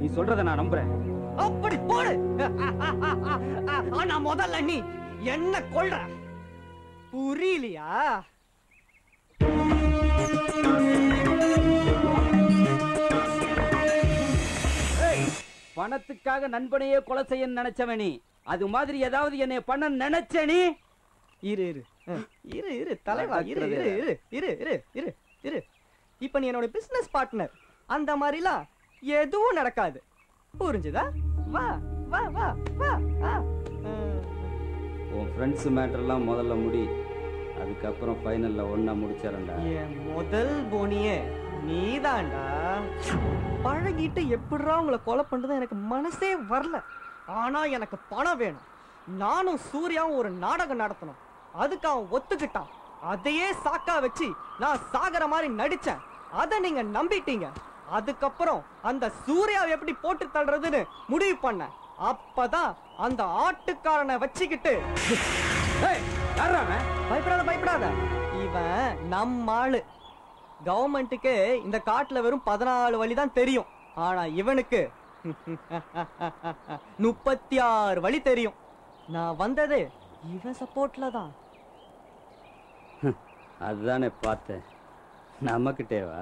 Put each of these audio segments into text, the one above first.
நீ சொல்றத நான் நம்புறேன் அப்படி போடு ஆனா முதல்ல நீ என்ன கொல்ற புரியலையா ஏய், பணத்துக்காக நண்பனையே கொலை செய்ய நினைச்சவன் நீ அது மாதிரி ஏதாவது என்னை பண்ண நினைச்ச நீ இரு இரு அஹ், இரு இரு தலைவா இரு இரு இரு இரு இரு இரு இரு இப்ப நீ என்னோட பிசினஸ் பார்ட்னர் அந்த மாதிரிலாம் எதுவும் நடக்காது புரிஞ்சுதா வா வா வா வா வா அஹ், உன் ஃப்ரெண்ட்ஸ் மேட்டர்லாம் முதல்ல முடி அதுக்கப்புறம் ஃபைனல்ல ஒண்ணா முடிச்சிடறேன்டா என் முதல் போனியே நீதான்டா பழகிட்டு எப்படிடா உங்களை கொலை பண்றது எனக்கு மனசே வரல ஆனா எனக்கு பணம் வேணும் நானும் சூர்யாவும் ஒரு நாடகம் நடத்தணும் அதுக்கு அவன் ஒத்துக்கிட்டான் அதையே சாக்கா வச்சு நான் சாகர மாதிரி நடிச்சேன் அதை நீங்க நம்பிட்டீங்க அதுக்கப்புறம் அந்த சூர்யாவை எப்படி போட்டு தள்ளுறதுன்னு முடிவு பண்ணேன் அப்பதான் அந்த ஆட்டுக்காரனை வச்சுக்கிட்டு ஏய், யார்றா அவன்? பயப்படாத பயப்படாத இவன் நம்ம ஆளு கவர்மெண்ட்டுக்கு இந்த காட்டுல வெறும் பதினாலு வழி தான் தெரியும் ஆனா இவனுக்கு முப்பத்தி ஆறு வழி தெரியும் நான் வந்தது இவன் சப்போர்ட்ல தான் அதுதானே பார்த்தேன் நம்மக்கிட்டேவா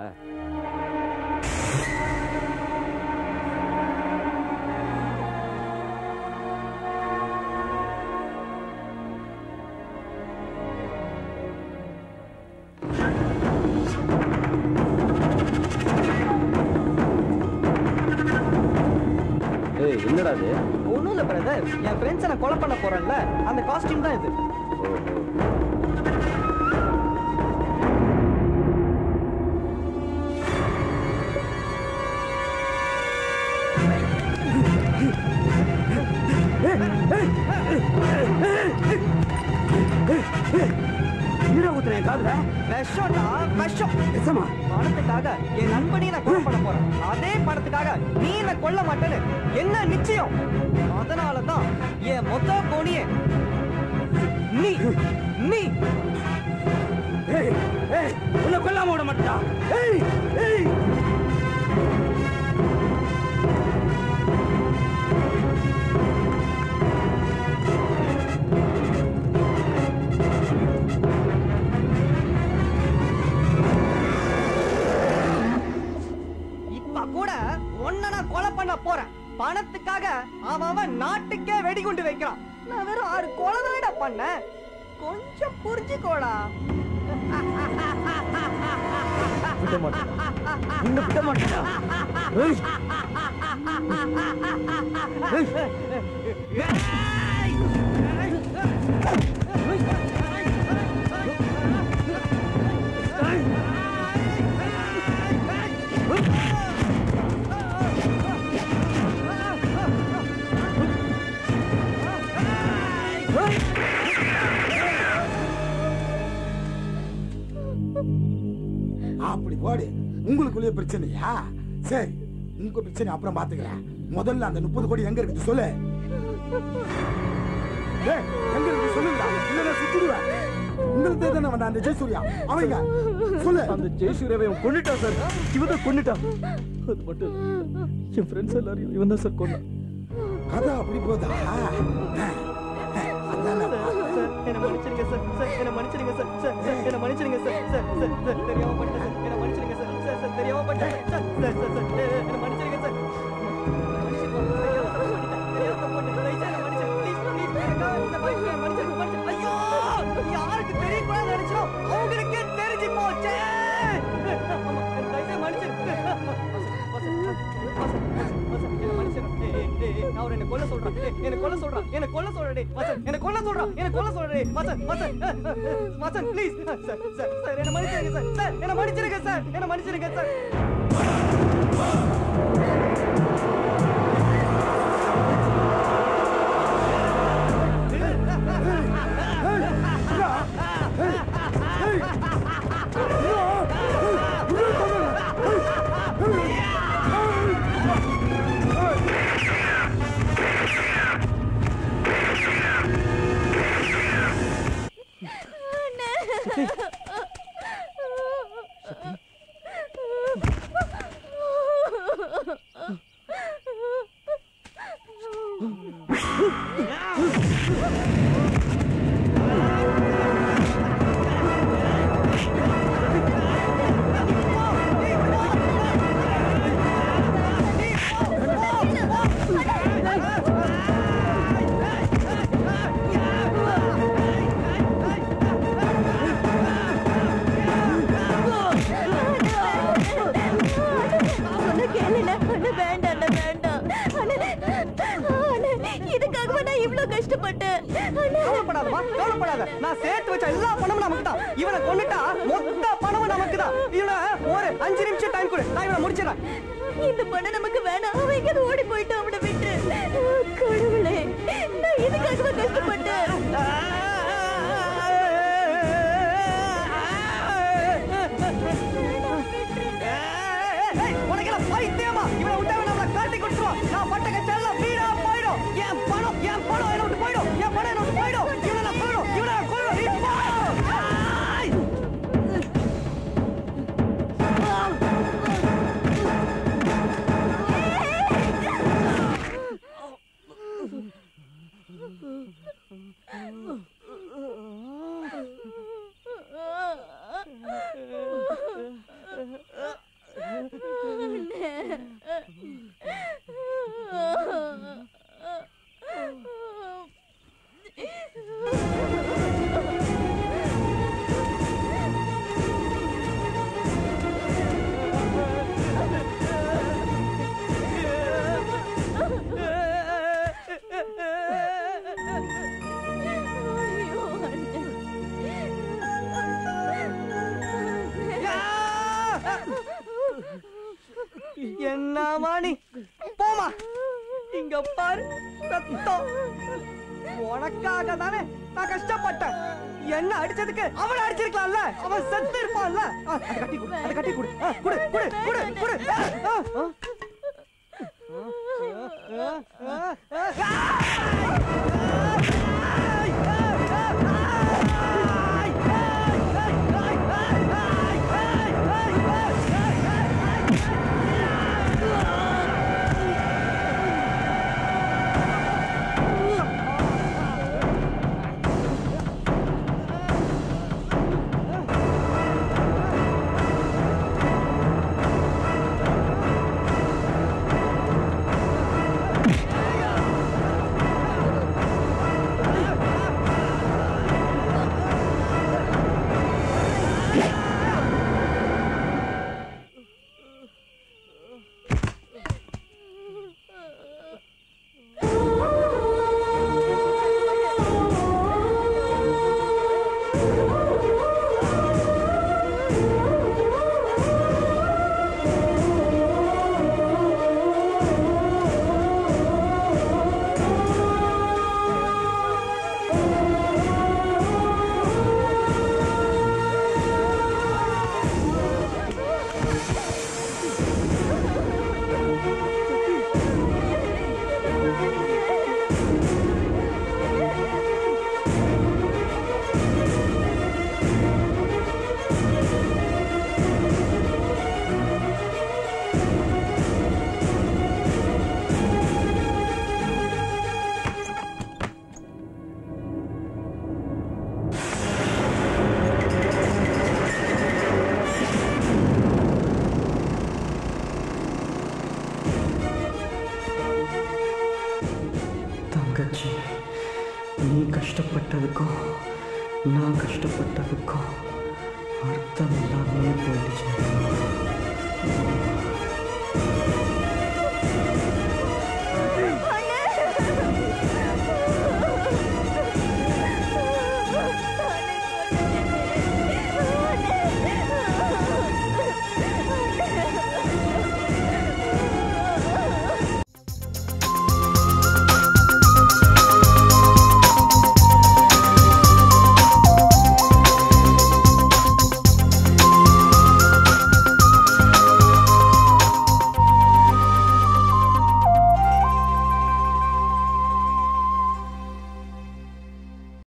ஏய் என்னடா இது ஒண்ணும் இல்ல பிரதர் என் ஃப்ரெண்ட்ஸை நான் கொலை பண்ண போறேன்ல அந்த காஸ்டியூம் தான் இது ஓஹோ என்னடா ஊத்துறேன் காதுல விஷம்டா விஷம் நிஜமா பணத்துக்காக என் நண்பனையும் நான் கொலை பண்ண போறேன் அதே பணத்துக்காக நீ என்ன கொல்ல மாட்டேன்னு என்ன நிச்சயம் அதனால தான் என் மொத்த போனியே நீ நீ ஏய் ஏய் உன்னை கொல்லாம விட மாட்டா ஏய் ஏய் இப்ப கூட ஒன்ன நான் கொலை பண்ண போறேன் பணத்துக்காக அவன் அவன் நாட்டுக்கே வெடிகுண்டு வைக்கிறான் நான் வெறும் ஆறு கொலை தானடா பண்ணேன் கொஞ்சம் புரிஞ்சுக்கோடா விட மாட்டேன் உன்னை விட மாட்டேன் ஏய் அப்படி போடு உங்களுக்குள்ளே பிரச்சனையா சரி உங்க பிரச்சனை அப்புறம் பாத்துக்கிறேன் முதல்ல அந்த முப்பது கோடி எங்க இருக்குது சொல்லு ஏய், எங்க இருக்கு சொல்லுங்க இல்லைன்னா சுத்திடுவேன் உங்களுக்கு தானே வந்த அந்த ஜெயசூர்யா அவங்க சொல்லு அந்த ஜெயசூர்யாவை அவன் கொண்டுட்டான் சார் இவன் தான் கொண்டுட்டான் அது மட்டும் இல்ல. என் ஃப்ரெண்ட்ஸ் எல்லாரையும் இவன் தான் சார் கொண்டான் கதை அப்படி போதா அதானே சார் என்ன மன்னிச்சிருங்க சார் சார் என்ன மன்னிச்சிருங்க சார் சார் சார் என்ன மன்னிச்சிருங்க சார் சார் சார் சார் தெரியாம பண்ணிட்டேன் சார் என்ன மன்னிச்சிருங்க சார் சார் சார் தெரியாம பண்ணிட்டேன் சார் சார் சார் சார் ஏ, ஏ, என்ன மன்னிச்சிருங்க சார் மன்னிச்சிருங்க. தெரியாம தப்பு பண்ணிட்டேன். தெரியாம தப்பு பண்ணிட்டேன். தயவு செய்து என்னை மன்னிச்சிருங்க. Please, please, எனக்காக இந்த மன்னிச்சிருங்க, மன்னிச்சிருங்க, மன்னிச்சிருங்க. ஐயோ யாருக்கு தெரியக்கூடாதுன்னு நினைச்சோம் அவங்களுக்கே தெரிஞ்சு போச்சே ஆமா, தயவு செய்து மன்னிச்சிருங்க. வசந்த், வசந்த், வசந்த், வசந்த், என்னை மன்னிச்சிருங்க. ஏய், ஏய், ஏய், ஏய், நான் அவரை என்னை கொல்ல சொல்றான். ஏய், என்னை கொல்ல சொல்றான். என்னை கொல்ல சொல்றான் டேய். வசந்த், என்னை கொல்ல சொல்றான். என்னை கொல்ல சொல்றான் டேய். வசந்த், வசந்த், அஹ், அஹ், அஹ், Vasanth, please. Sir, sir, sir, என்னை மன்னிச்சிருங்க சார். சார், என்னை மன்னிச்சிருங்க சார். என்னை மன்னிச்சிருங்க சார். அண்ணா அண்ணா வேண்டாம் அண்ணா வேண்டாம் அண்ணா அண்ணா இதுக்காகவா நான் இவ்ளோ கஷ்டப்பட்டேன் அண்ணா கவலைப்படாதம்மா கவலைப்படாத நான் சேர்த்து வச்ச எல்லா பணமும் நமக்கு தான் இவனை கொண்டுட்டா மொத்த பணமும் நமக்கு தான் இவனை ஒரு அஞ்சு நிமிஷம் டைம் கொடு நான் இவனை முடிச்சிடறேன் இந்த பணம் நமக்கு வேணாம் அவன் எங்கேயாவது ஓடி போயிட்டு அவனை விட்டு கடவுளே நான் இதுக்காகவா கஷ்டப்பட்டேன் ஏய், உனக்கெல்லாம் பைத்தியமா? இவனை விட்டா இவன் நம்மளை காட்டி கொடுத்துருவான். நான் பட்ட கச்செல்லாம் வீணா போயிடும். என் பணம், என் பணம் என்னை விட்டு போயிடும். என் பணம் என்னை விட்டு போயிடும். இவனை நான் கொல்லணும், இவனை நான் கொல்லணும். நீ போ. ஆய்! ஐயோ, என்னமா நீ போமா இங்க பாரு ரத்தம் உனக்காக தானே நான் கஷ்டப்பட்டேன் என்ன அடிச்சதுக்கு அவனை அடிச்சிருக்கலாம்ல அவன் செத்து இருப்பான்ல ஆ, அதை கட்டி கொடு அதை கட்டி கொடு ஆ, கொடு கொடு கொடு கொடு ஆ, ஆ, ஆ. ஆ, ஆ, ஆ, ஆ. தங்கச்சி நீ கஷ்டப்பட்டதுக்கும் நான் கஷ்டப்பட்டதுக்கும் அர்த்தம் இல்லாமே போயிடுச்சு